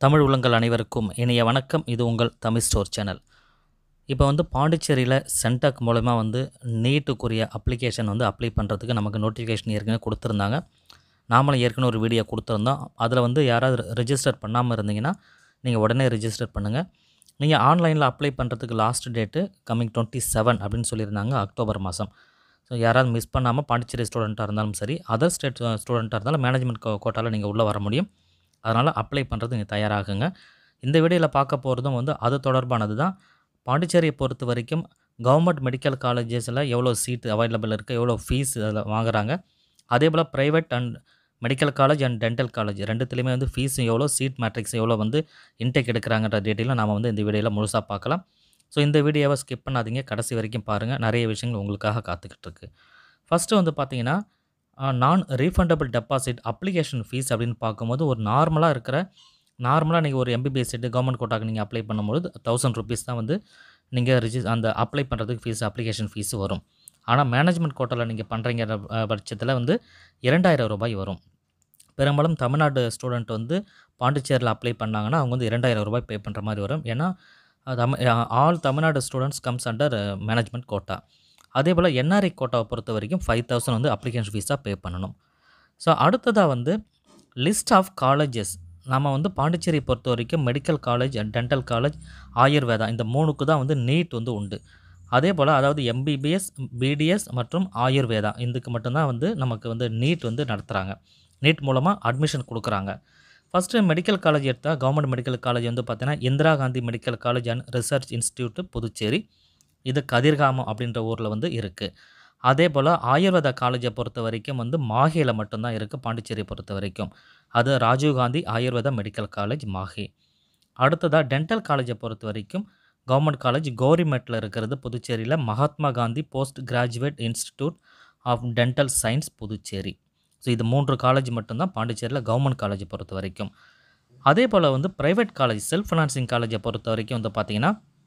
தமிழ் உள்ளங்கள் அனைவருக்கும் இனிய வணக்கம் இது உங்கள் தமிழ் ஸ்டோர் சேனல் இப்போ வந்து பாண்டிச்சேரியில் சென்டாக் மூலமாக வந்து நீட்டுக்குரிய அப்ளிகேஷன் வந்து அப்ளை பண்ணுறதுக்கு நமக்கு நோட்டிஃபிகேஷன் ஏற்கனவே கொடுத்துருந்தாங்க நாமளும் ஏற்கனவே ஒரு வீடியோ கொடுத்துருந்தோம் அதில் வந்து யாராவது ரெஜிஸ்டர் பண்ணாமல் இருந்தீங்கன்னா நீங்கள் உடனே ரெஜிஸ்டர் பண்ணுங்கள் நீங்கள் ஆன்லைனில் அப்ளை பண்ணுறதுக்கு last date coming twenty seven அப்படின்னு சொல்லியிருந்தாங்க அக்டோபர் மாதம் ஸோ யாராவது மிஸ் பண்ணாமல் பாண்டிச்சேரி ஸ்டூடெண்ட்டாக இருந்தாலும் சரி அதர் ஸ்டேட் ஸ்டூடெண்ட்டாக இருந்தாலும் மேனேஜ்மெண்ட் கோ கோட்டாவில் நீங்கள் உள்ளே வர முடியும் அதனால் அப்ளை பண்ணுறது நீங்கள் தயாராகுங்க இந்த வீடியோவில் பார்க்க போகிறதும் வந்து அது தொடர்பானது தான் பாண்டிச்சேரியை பொறுத்த வரைக்கும் கவர்மெண்ட் மெடிக்கல் காலேஜஸில் எவ்வளோ சீட் அவைலபிள் இருக்குது எவ்வளோ ஃபீஸ் அதில் வாங்குறாங்க அதே போல் private and medical college and dental college ரெண்டுத்துலேயுமே வந்து ஃபீஸ் எவ்வளோ சீட் மேட்ரிக்ஸ் எவ்வளோ வந்து இன்டேக் எடுக்கிறாங்கன்ற டீட்டெயிலும் நாம் வந்து இந்த வீடியோவில் முழுசாக பார்க்கலாம் ஸோ இந்த வீடியோவை ஸ்கிப் பண்ணாதீங்க கடைசி வரைக்கும் பாருங்கள் நிறைய விஷயங்கள் உங்களுக்காக காத்துக்கிட்டு இருக்கு ஃபஸ்ட்டு வந்து பார்த்தீங்கன்னா நான் ரீஃபண்டபிள் டெபாசிட் அப்ளிகேஷன் ஃபீஸ் அப்படின்னு பார்க்கும்போது ஒரு நார்மலாக இருக்கிற நார்மலாக நீங்கள் ஒரு எம்பிபிஎஸ் சீட்டு கவர்மெண்ட் கோட்டாக்கு நீங்கள் அப்ளை பண்ணும்போது தௌசண்ட் ருபீஸ் தான் வந்து நீங்கள் ரிஜிஸ் அந்த அப்ளை பண்ணுறதுக்கு ஃபீஸ் அப்ளிகேஷன் ஃபீஸ் வரும் ஆனால் மேனேஜ்மெண்ட் கோட்டாவில் நீங்கள் பண்ணுறீங்க பட்சத்தில் வந்து இரண்டாயிரம் ரூபாய் வரும் பெரும்பாலும் தமிழ்நாடு ஸ்டூடெண்ட் வந்து பாண்டிச்சேரியில் அப்ளை பண்ணாங்கன்னா அவங்க வந்து இரண்டாயிரம் ரூபாய் பே பண்ணுற மாதிரி வரும் ஏன்னா Tamil all Tamil Nadu students comes under management quota அதே போல் என்ஆர்ஐ கோட்டாவை பொறுத்த வரைக்கும் ஃபைவ் தௌசண்ட் வந்து அப்ளிகேஷன் ஃபீஸாக பே பண்ணணும் ஸோ அடுத்ததாக வந்து லிஸ்ட் ஆஃப் காலேஜஸ் நம்ம வந்து பாண்டிச்சேரியை பொறுத்த வரைக்கும் medical college and dental college Ayurveda இந்த மூணுக்கு தான் வந்து நீட் வந்து உண்டு அதே போல் அதாவது எம்பிபிஎஸ் பிடிஎஸ் மற்றும் ஆயுர்வேதா இதுக்கு மட்டும்தான் வந்து நமக்கு வந்து நீட் வந்து நடத்துகிறாங்க நீட் மூலமாக அட்மிஷன் கொடுக்குறாங்க ஃபஸ்ட்டு மெடிக்கல் காலேஜ் எடுத்தால் கவர்மெண்ட் மெடிக்கல் காலேஜ் வந்து பார்த்தீங்கன்னா Indira Gandhi medical college and research institute Puducherry இது கதிர்காமம் அப்படின்ற ஊரில் வந்து இருக்குது அதே போல் ஆயுர்வேதா காலேஜை பொறுத்த வரைக்கும் வந்து மாஹேயில் மட்டும்தான் இருக்குது பாண்டிச்சேரியை பொறுத்த வரைக்கும் அது ராஜீவ்காந்தி ஆயுர்வேதா மெடிக்கல் காலேஜ் மாஹே அடுத்ததாக டென்டல் காலேஜை பொறுத்த வரைக்கும் கவர்மெண்ட் காலேஜ் கௌரிமெட்டில் இருக்கிறது புதுச்சேரியில் Mahatma Gandhi post graduate institute of dental science Puducherry so இது மூன்று காலேஜ் மட்டும்தான் பாண்டிச்சேரியில் கவர்மெண்ட் காலேஜை பொறுத்த வரைக்கும் அதே போல் வந்து ப்ரைவேட் காலேஜ் செல்ஃப் ஃபினான்சிங் காலேஜை பொறுத்த வரைக்கும் வந்து பார்த்திங்கன்னா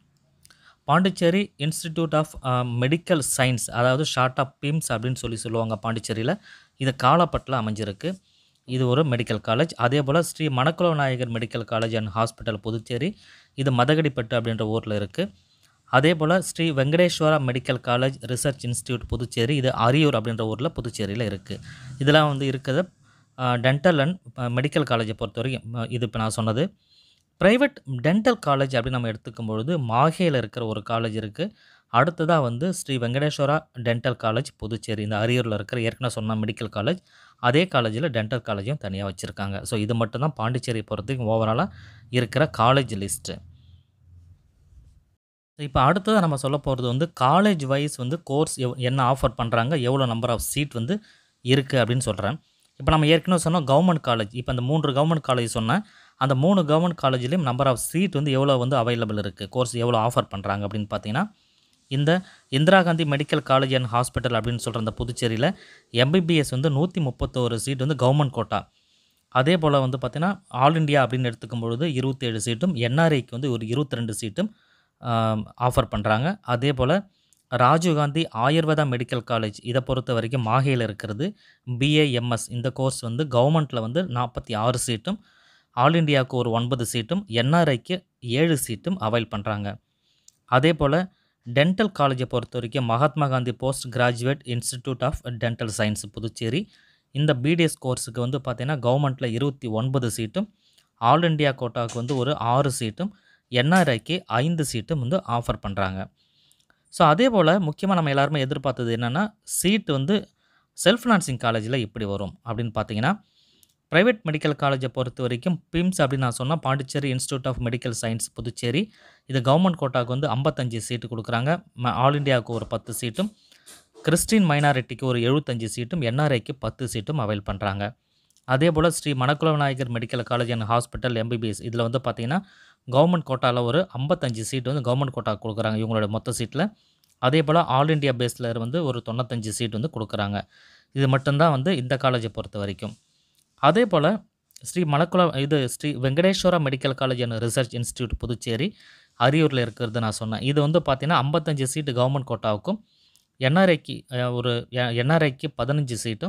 Pondicherry institute of medical science அதாவது ஷார்ட் ஆஃப் பிம்ஸ் அப்படின்னு சொல்லி சொல்லுவாங்க பாண்டிச்சேரியில் இது காலப்பட்டில் அமைஞ்சிருக்கு இது ஒரு மெடிக்கல் காலேஜ் அதே போல் Sri Manakula Nayakar medical college and hospital Puducherry இது மதகடிப்பட்டு அப்படின்ற ஊரில் இருக்குது அதே போல் Sri Venkateswara medical college research institute Puducherry இது அரியூர் அப்படின்ற ஊரில் புதுச்சேரியில் இருக்குது இதெல்லாம் வந்து இருக்கிறது டென்டல் அண்ட் மெடிக்கல் காலேஜை பொறுத்த வரைக்கும் இது இப்போ நான் சொன்னது ப்ரைவேட் டென்டல் காலேஜ் அப்படின்னு நம்ம எடுத்துக்கும் பொழுது மாஹேயில் இருக்கிற ஒரு காலேஜ் இருக்குது அடுத்ததாக வந்து ஸ்ரீ வெங்கடேஸ்வரா டென்டல் காலேஜ் புதுச்சேரி இந்த அரியூரில் இருக்கிற ஏற்கனவே சொன்ன மெடிக்கல் காலேஜ் அதே காலேஜில் டென்டல் காலேஜும் தனியாக வச்சுருக்காங்க ஸோ இது மட்டும்தான் பாண்டிச்சேரி பொறுத்தவரைக்கும் ஓவராலாக இருக்கிற காலேஜ் லிஸ்ட்டு இப்போ அடுத்ததாக நம்ம சொல்ல போகிறது வந்து காலேஜ் வைஸ் வந்து கோர்ஸ் எவ் என்ன ஆஃபர் பண்ணுறாங்க எவ்வளோ நம்பர் ஆஃப் சீட் வந்து இருக்குது அப்படின்னு சொல்கிறேன் இப்போ நம்ம ஏற்கனவே சொன்னோம் கவர்மெண்ட் காலேஜ் இப்போ அந்த மூன்று கவர்மெண்ட் காலேஜ் சொன்னேன் அந்த மூணு கவர்மெண்ட் காலேஜ்லேயும் நம்பர் ஆஃப் சீட் வந்து எவ்வளோ வந்து அவைலபிள் இருக்குது கோர்ஸ் எவ்வளோ ஆஃபர் பண்ணுறாங்க அப்படின்னு பார்த்தீங்கன்னா இந்த Indira Gandhi medical college and hospital அப்படின்னு சொல்கிற அந்த புதுச்சேரியில் எம்பிபிஎஸ் வந்து நூற்றி முப்பத்தோரு சீட் வந்து கவர்மெண்ட் கோட்டா அதே போல் வந்து பார்த்திங்கன்னா ஆல் இண்டியா அப்படின்னு எடுத்துக்கும் பொழுது இருபத்தேழு சீட்டும் என்ஆர்ஐக்கு வந்து ஒரு இருபத்தி ரெண்டு சீட்டும் ஆஃபர் பண்ணுறாங்க அதே போல் ராஜீவ்காந்தி ஆயுர்வேதா மெடிக்கல் காலேஜ் இதை பொறுத்த வரைக்கும் மாஹேயில் இருக்கிறது பிஏஎம்எஸ் இந்த கோர்ஸ் வந்து கவர்மெண்ட்டில் வந்து நாற்பத்தி ஆறு சீட்டும் ஆல் இண்டியாவுக்கு ஒரு ஒன்பது சீட்டும் என்ஆர்ஐக்கு ஏழு சீட்டும் அவைல் பண்ணுறாங்க அதே போல் டென்டல் காலேஜை பொறுத்த வரைக்கும் Mahatma Gandhi post graduate institute of dental science Puducherry இந்த பிடிஎஸ் கோர்ஸுக்கு வந்து பார்த்திங்கன்னா கவர்மெண்ட்டில் இருபத்தி ஒன்பது சீட்டும் ஆல் இண்டியா கோட்டாவுக்கு வந்து ஒரு ஆறு சீட்டும் என்ஆர்ஐக்கு ஐந்து சீட்டும் வந்து ஆஃபர் பண்ணுறாங்க ஸோ அதே போல் முக்கியமாக நம்ம எல்லாருமே எதிர்பார்த்தது என்னென்னா சீட் வந்து செல்ஃப் ஃபினான்சிங் காலேஜில் எப்படி வரும் அப்படின்னு பார்த்தீங்கன்னா ப்ரைவேட் மெடிக்கல் காலேஜை பொறுத்த வரைக்கும் பிம்ஸ் அப்படின்னு நான் சொன்னால் Pondicherry institute of medical science Puducherry இது கவர்மெண்ட் கோட்டாவுக்கு வந்து ஐம்பத்தஞ்சு சீட்டு கொடுக்குறாங்க ஆல் இண்டியாவுக்கு ஒரு பத்து சீட்டும் கிறிஸ்டின் மைனாரிட்டிக்கு ஒரு எழுபத்தஞ்சு சீட்டும் என்ஆர்ஐக்கு பத்து சீட்டும் அவைல் பண்ணுறாங்க அதே போல் Sri Manakula Vinayagar medical college and hospital MBBS இதில் வந்து பார்த்திங்கன்னா கவர்மெண்ட் கோட்டாவில் ஒரு ஐம்பத்தஞ்சு சீட் வந்து கவர்மெண்ட் கோட்டா கொடுக்குறாங்க இவங்களோட மொத்த சீட்டில் அதே போல் ஆல் இண்டியா பேஸில் வந்து ஒரு தொண்ணூத்தஞ்சு சீட் வந்து கொடுக்குறாங்க இது மட்டும்தான் வந்து இந்த காலேஜை பொறுத்த வரைக்கும் அதே போல் ஸ்ரீ மலக்குளம் இது Sri Venkateswara medical college and research institute Puducherry அரியூரில் இருக்கிறது நான் சொன்னேன் இது வந்து பார்த்திங்கன்னா ஐம்பத்தஞ்சு சீட்டு கவர்மெண்ட் கோட்டாவுக்கும் என்ஆர்ஐக்கு ஒரு என்ஆர்ஐக்கு பதினஞ்சு சீட்டும்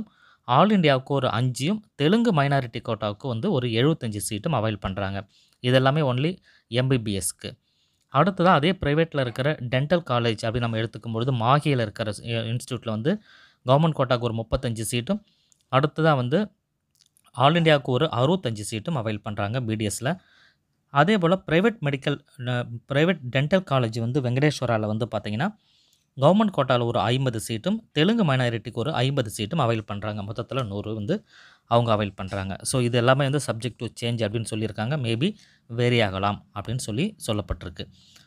ஆல் இண்டியாவுக்கு ஒரு அஞ்சும் தெலுங்கு மைனாரிட்டி கோட்டாவுக்கு வந்து ஒரு எழுபத்தஞ்சி சீட்டும் அவைல் பண்ணுறாங்க இதெல்லாமே ஒன்லி எம்பிபிஎஸ்க்கு அடுத்ததாக அதே ப்ரைவேட்டில் இருக்கிற டென்டல் காலேஜ் அப்படி நம்ம எடுத்துக்கும் பொழுது மாஹியில் இருக்கிற இன்ஸ்டியூட்டில் வந்து கவர்மெண்ட் கோட்டாவுக்கு ஒரு முப்பத்தஞ்சு சீட்டும் அடுத்ததாக வந்து ஆல் இண்டியாவுக்கு ஒரு அறுபத்தஞ்சு சீட்டும் அவைல் பண்ணுறாங்க பிடிஎஸில் அதே போல் private medical private dental college வந்து வெங்கடேஸ்வராவில் வந்து பார்த்திங்கன்னா கவர்மெண்ட் கோட்டாவில் ஒரு ஐம்பது சீட்டும் தெலுங்கு மைனாரிட்டிக்கு ஒரு ஐம்பது சீட்டும் அவைல் பண்ணுறாங்க மொத்தத்தில் நூறு வந்து அவங்க அவைல் பண்ணுறாங்க ஸோ இது எல்லாமே வந்து சப்ஜெக்ட் டு சேஞ்ச் அப்படின்னு சொல்லியிருக்காங்க மேபி வேரி ஆகலாம் அப்படின்னு சொல்லி சொல்லப்பட்டிருக்கு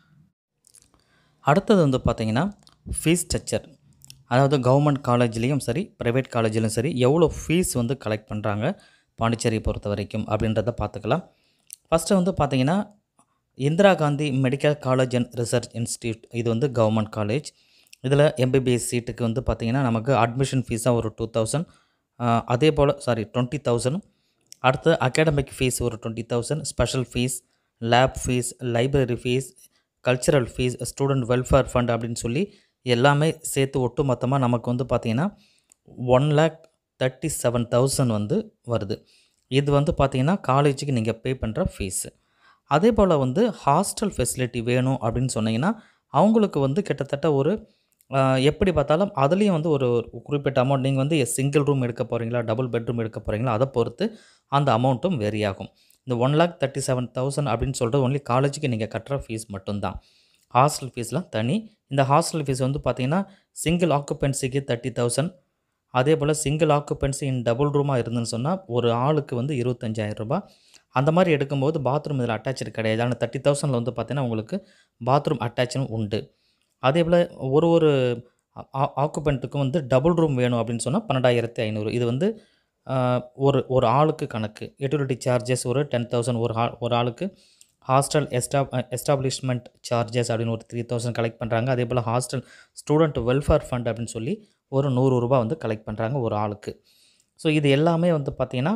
அடுத்தது வந்து பார்த்திங்கன்னா ஃபீஸ் ஸ்ட்ரக்சர் அதாவது கவர்மெண்ட் காலேஜ்லேயும் சரி ப்ரைவேட் காலேஜ்லையும் சரி எவ்வளோ ஃபீஸ் வந்து கலெக்ட் பண்ணுறாங்க பாண்டிச்சேரியை பொறுத்த வரைக்கும் அப்படின்றத பார்த்துக்கலாம் ஃபஸ்ட்டு வந்து பார்த்திங்கன்னா Indira Gandhi medical college and research institute இது வந்து கவர்மெண்ட் காலேஜ் இதில் எம்பிபிஎஸ் சீட்டுக்கு வந்து பார்த்திங்கன்னா நமக்கு அட்மிஷன் ஃபீஸாக ஒரு டூ தௌசண்ட் அதே போல் சாரி டுவெண்ட்டி தௌசண்ட் அடுத்து அகாடமிக் ஃபீஸ் ஒரு twenty thousand special fees lab fees library fees cultural fees student welfare fund அப்படின்னு சொல்லி எல்லாமே சேர்த்து ஒட்டு மொத்தமாக நமக்கு வந்து பார்த்திங்கன்னா one lakh thirty seven thousand வந்து வருது இது வந்து பார்த்திங்கன்னா காலேஜுக்கு நீங்கள் பே பண்ணுற ஃபீஸு அதே போல் வந்து ஹாஸ்டல் ஃபெசிலிட்டி வேணும் அப்படின்னு சொன்னீங்கன்னா அவங்களுக்கு வந்து கிட்டத்தட்ட ஒரு எப்படி பார்த்தாலும் அதுலேயும் வந்து ஒரு குறிப்பிட்ட அமௌண்ட் நீங்கள் வந்து சிங்கிள் ரூம் எடுக்க போகிறீங்களா டபுள் பெட்ரூம் எடுக்க போகிறீங்களா அதை பொறுத்து அந்த அமௌண்ட்டும் வேரி ஆகும் இந்த one lakh thirty seven thousand அப்படின்னு சொல்கிறது ஒன்லி காலேஜுக்கு நீங்கள் கட்டுற ஃபீஸ் மட்டும்தான் ஹாஸ்டல் ஃபீஸ்லாம் தனி இந்த ஹாஸ்டல் ஃபீஸ் வந்து பார்த்திங்கன்னா சிங்கிள் ஆக்குபென்சிக்கு தேர்ட்டி தௌசண்ட் அதே போல் சிங்கிள் ஆக்குபென்சி இன் டபுள் ரூமாக இருந்துன்னு சொன்னால் ஒரு ஆளுக்கு வந்து இருபத்தஞ்சாயிரம் ரூபாய் அந்த மாதிரி எடுக்கும்போது பாத்ரூம் இதில் அட்டாச்சு கிடையாது ஆனால் தேர்ட்டி தௌசண்டில் வந்து பார்த்திங்கன்னா உங்களுக்கு பாத்ரூம் அட்டாச்சும் உண்டு அதே போல் ஒரு ஒரு ஆக்குபெண்ட்டுக்கும் வந்து டபுள் ரூம் வேணும் அப்படின்னு சொன்னால் பன்னெண்டாயிரத்தி ஐநூறு இது வந்து ஒரு ஒரு ஆளுக்கு கணக்கு யூட்டிலிட்டி சார்ஜஸ் ஒரு டென் தௌசண்ட் ஒரு ஆ ஒரு ஆளுக்கு ஹாஸ்டல் எஸ்டா எஸ்டாப்ளிஷ்மெண்ட் சார்ஜஸ் அப்படின்னு ஒரு த்ரீ தௌசண்ட் கலெக்ட் பண்ணுறாங்க அதே போல் ஹாஸ்டல் ஸ்டூடெண்ட் வெல்ஃபேர் ஃபண்ட் அப்படின்னு சொல்லி ஒரு நூறு ரூபா வந்து கலெக்ட் பண்ணுறாங்க ஒரு ஆளுக்கு ஸோ இது எல்லாமே வந்து பார்த்திங்கன்னா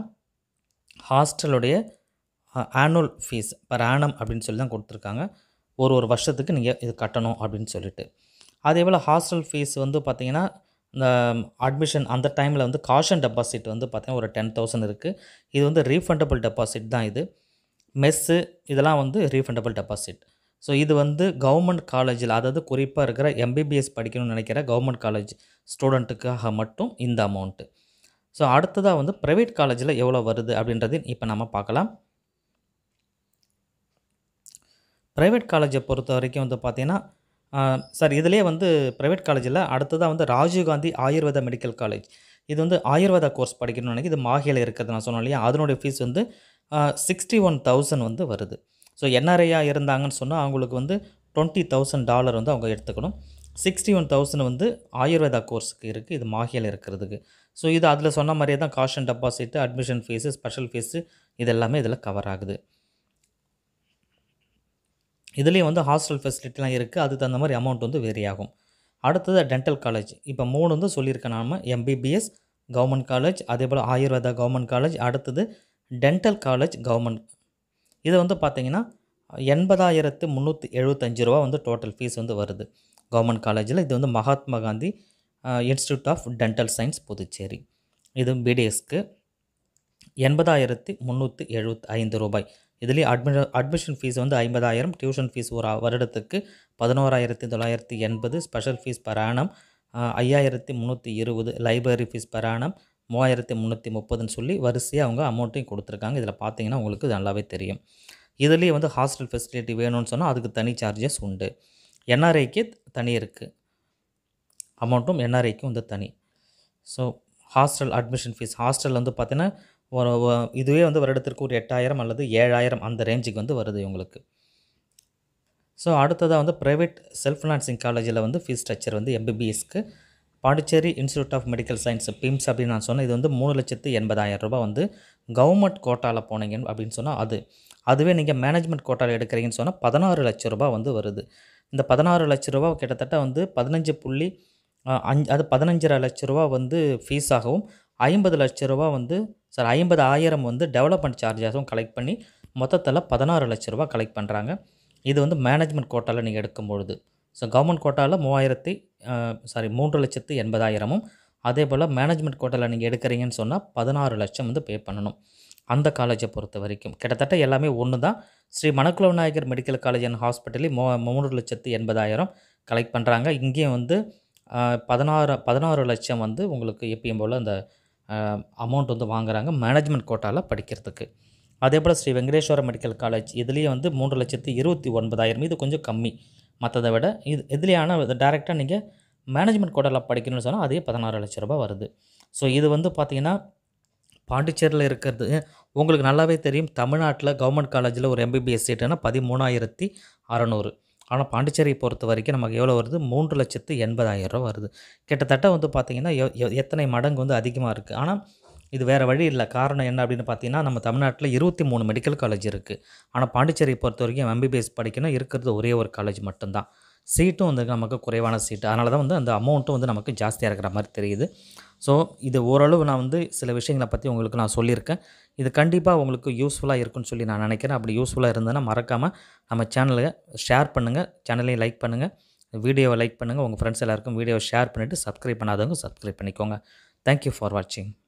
ஹாஸ்டலுடைய ஆனுவல் ஃபீஸ் பர் ஆனம் அப்படின்னு சொல்லி தான் கொடுத்துருக்காங்க ஒரு ஒரு வருஷத்துக்கு நீங்கள் இது கட்டணும் அப்படின்னு சொல்லிட்டு அதே போல் ஹாஸ்டல் ஃபீஸ் வந்து பார்த்திங்கன்னா இந்த அட்மிஷன் அந்த டைமில் வந்து காஷன் டெபாசிட் வந்து பார்த்திங்கன்னா ஒரு டென் தௌசண்ட் இருக்குது இது வந்து ரீஃபண்டபிள் டெபாசிட் தான் இது மெஸ்ஸு இதெல்லாம் வந்து ரீஃபண்டபிள் டெபாசிட் ஸோ இது வந்து கவர்மெண்ட் காலேஜில் அதாவது குறிப்பாக இருக்கிற எம்பிபிஎஸ் படிக்கணும்னு நினைக்கிற கவர்மெண்ட் காலேஜ் ஸ்டூடெண்ட்டுக்காக மட்டும் இந்த அமௌண்ட்டு ஸோ அடுத்ததாக வந்து ப்ரைவேட் காலேஜில் எவ்வளோ வருது அப்படின்றது இப்போ நம்ம பார்க்கலாம் ப்ரைவேட் காலேஜை பொறுத்த வரைக்கும் வந்து பார்த்திங்கன்னா சார் இதிலே வந்து ப்ரைவேட் காலேஜில் அடுத்ததாக வந்து ராஜீவ்காந்தி ஆயுர்வேதா மெடிக்கல் காலேஜ் இது வந்து ஆயுர்வேதா கோர்ஸ் படிக்கணும்னு நினைக்க இது மாஹியில் இருக்கிறது நான் சொன்னேன் இல்லையா அதனுடைய ஃபீஸ் வந்து சிக்ஸ்டி ஒன் தௌசண்ட் வந்து வருது ஸோ என்ஆர்ஐயாக இருந்தாங்கன்னு சொன்னால் அவங்களுக்கு வந்து டுவெண்ட்டி தௌசண்ட் டாலர் வந்து அவங்க எடுத்துக்கணும் சிக்ஸ்டி ஒன் தௌசண்ட் வந்து ஆயுர்வேதா கோர்ஸுக்கு இருக்குது இது மாஹியில் இருக்கிறதுக்கு ஸோ இது அதில் சொன்ன மாதிரியே தான் caution deposit admission fees special fees இது எல்லாமே இதில் கவர் ஆகுது இதுலேயும் வந்து ஹாஸ்டல் ஃபெசிலிட்டிலாம் இருக்குது அதுக்கு தகுந்த மாதிரி அமௌண்ட் வந்து வேரி ஆகும் அடுத்தது டென்டல் காலேஜ் இப்போ மூணு வந்து சொல்லியிருக்கேன் நாம எம்பிபிஎஸ் கவர்மெண்ட் காலேஜ் அதே போல் ஆயுர்வேதா கவர்மெண்ட் காலேஜ் அடுத்தது டென்டல் காலேஜ் கவர்மெண்ட் இது வந்து பார்த்திங்கன்னா எண்பதாயிரத்து முந்நூற்றி எழுபத்தஞ்சு ரூபா வந்து டோட்டல் ஃபீஸ் வந்து வருது கவர்மெண்ட் காலேஜில் இது வந்து Mahatma Gandhi institute of dental science Puducherry இது பிடிஎஸ்க்கு எண்பதாயிரத்தி முந்நூற்றி எழுபத்தி ஐந்து ரூபாய் இதுலேயும் அட்மி அட்மிஷன் ஃபீஸ் வந்து ஐம்பதாயிரம் டியூஷன் ஃபீஸ் ஒரு வருடத்துக்கு பதினோராயிரத்தி தொள்ளாயிரத்தி எண்பது ஸ்பெஷல் ஃபீஸ் பர் ஆனம் ஐயாயிரத்தி முந்நூற்றி இருபது லைப்ரரி ஃபீஸ் பர் ஆனம் மூவாயிரத்தி முந்நூற்றி முப்பதுன்னு சொல்லி வரிசையாக அவங்க அமௌண்ட்டையும் கொடுத்துருக்காங்க இதில் பார்த்தீங்கன்னா உங்களுக்கு நல்லாவே தெரியும் இதுலேயே வந்து ஹாஸ்டல் ஃபெசிலிட்டி வேணும்னு சொன்னால் அதுக்கு தனி சார்ஜஸ் உண்டு என்ஆர்ஐக்கு தனி இருக்குது அமௌண்ட்டும் என்ஆர்ஐக்கும் வந்து தனி so hostel admission fees hostel வந்து பார்த்தீங்கன்னா ஒரு இதுவே வந்து வருடத்திற்கு ஒரு எட்டாயிரம் அல்லது ஏழாயிரம் அந்த ரேஞ்சுக்கு வந்து வருது இவங்களுக்கு ஸோ அடுத்ததாக வந்து ப்ரைவேட் செல்ஃப் ஃபினான்சிங் காலேஜில் வந்து ஃபீஸ் ஸ்ட்ரக்சர் வந்து எம்பிபிஎஸ்க்கு Pondicherry institute of medical science PIMS அப்படின்னு நான் சொன்னேன் இது வந்து மூணு லட்சத்து எண்பதாயிரம் ரூபாய் வந்து கவர்மெண்ட் கோட்டாவில் போனீங்க அப்படின்னு சொன்னால் அது அதுவே நீங்கள் மேனேஜ்மெண்ட் கோட்டாவில் எடுக்கிறீங்கன்னு சொன்னால் பதினாறு லட்ச ரூபா வந்து வருது இந்த பதினாறு லட்ச ரூபா கிட்டத்தட்ட வந்து பதினஞ்சு புள்ளி அஞ்சு அது பதினஞ்சரை லட்ச ரூபா வந்து ஃபீஸாகவும் ஐம்பது லட்ச ரூபா வந்து சார் ஐம்பது ஆயிரம் வந்து டெவலப்மெண்ட் சார்ஜஸும் கலெக்ட் பண்ணி மொத்தத்தில் பதினாறு லட்ச ரூபா கலெக்ட் பண்ணுறாங்க இது வந்து மேனேஜ்மெண்ட் கோட்டாவில் நீங்கள் எடுக்கும் பொழுது ஸோ கவர்மெண்ட் கோட்டாவில் மூவாயிரத்தி சாரி மூன்று லட்சத்து எண்பதாயிரமும் அதே போல் மேனேஜ்மெண்ட் கோட்டாவில் நீங்கள் எடுக்கிறீங்கன்னு சொன்னால் பதினாறு லட்சம் வந்து பே பண்ணணும் அந்த காலேஜை பொறுத்த வரைக்கும் கிட்டத்தட்ட எல்லாமே ஒன்று தான் Sri Manakula Vinayagar medical college and ஹாஸ்பிட்டலில் மோ மூணு லட்சத்து எண்பதாயிரம் கலெக்ட் பண்ணுறாங்க இங்கேயும் வந்து ஆஹ், பதினாறு பதினாறு லட்சம் வந்து உங்களுக்கு எப்பயும் போல் அந்த அமௌண்ட் வந்து வாங்குறாங்க மேனேஜ்மெண்ட் கோட்டாவில் படிக்கிறதுக்கு அதே போல் ஸ்ரீ வெங்கடேஸ்வர மெடிக்கல் காலேஜ் இதுலேயே வந்து மூன்று லட்சத்து இருபத்தி ஒன்பதாயிரம் இது கொஞ்சம் கம்மி மற்றதை விட இது இதுலேயான டேரெக்டாக நீங்கள் மேனேஜ்மெண்ட் கோட்டாவில் படிக்கணும்னு சொன்னால் அதே பதினாறு லட்ச ரூபாய் வருது ஸோ இது வந்து பார்த்திங்கன்னா பாண்டிச்சேரியில் இருக்கிறது உங்களுக்கு நல்லாவே தெரியும் தமிழ்நாட்டில் கவர்மெண்ட் காலேஜில் ஒரு எம்பிபிஎஸ் சீட்டுனா பதிமூணாயிரத்தி அறநூறு ஆனால் பாண்டிச்சேரியை பொறுத்த வரைக்கும் நமக்கு எவ்வளோ வருது மூன்று லட்சத்து எண்பதாயிரம் ரூபா வருது கிட்டத்தட்ட வந்து பார்த்திங்கன்னா எ- எ- எத்தனை மடங்கு வந்து அதிகமாக இருக்குது ஆனால் இது வேறு வழி இல்லை காரணம் என்ன அப்படின்னு பார்த்தீங்கன்னா நம்ம தமிழ்நாட்டில் இருபத்தி மூணு மெடிக்கல் காலேஜ் இருக்குது ஆனால் பாண்டிச்சேரியை பொறுத்த வரைக்கும் எம்பிபிஎஸ் படிக்கணும் இருக்கிறது ஒரே ஒரு காலேஜ் மட்டும்தான் சீட்டும் வந்து நமக்கு குறைவான சீட்டு அதனால தான் வந்து அந்த அமௌண்ட்டும் வந்து நமக்கு ஜாஸ்தியாக இருக்கிற மாதிரி தெரியுது ஸோ இது ஓரளவு நான் வந்து சில விஷயங்களை பற்றி உங்களுக்கு நான் சொல்லியிருக்கேன் இது கண்டிப்பாக உங்களுக்கு யூஸ்ஃபுல்லாக இருக்கும்னு சொல்லி நான் நினைக்கிறேன் அப்படி யூஸ்ஃபுல்லாக இருந்ததுன்னா மறக்காமல் நம்ம சேனலை ஷேர் பண்ணுங்கள் சேனலையும் லைக் பண்ணுங்கள் வீடியோவை லைக் பண்ணுங்கள் உங்கள் ஃப்ரெண்ட்ஸ் எல்லாருக்கும் வீடியோவை ஷேர் பண்ணிவிட்டு சப்ஸ்கிரைப் பண்ணாதவங்க சப்ஸ்கிரைப் பண்ணிக்கோங்க தேங்க்யூ ஃபார் வாட்சிங்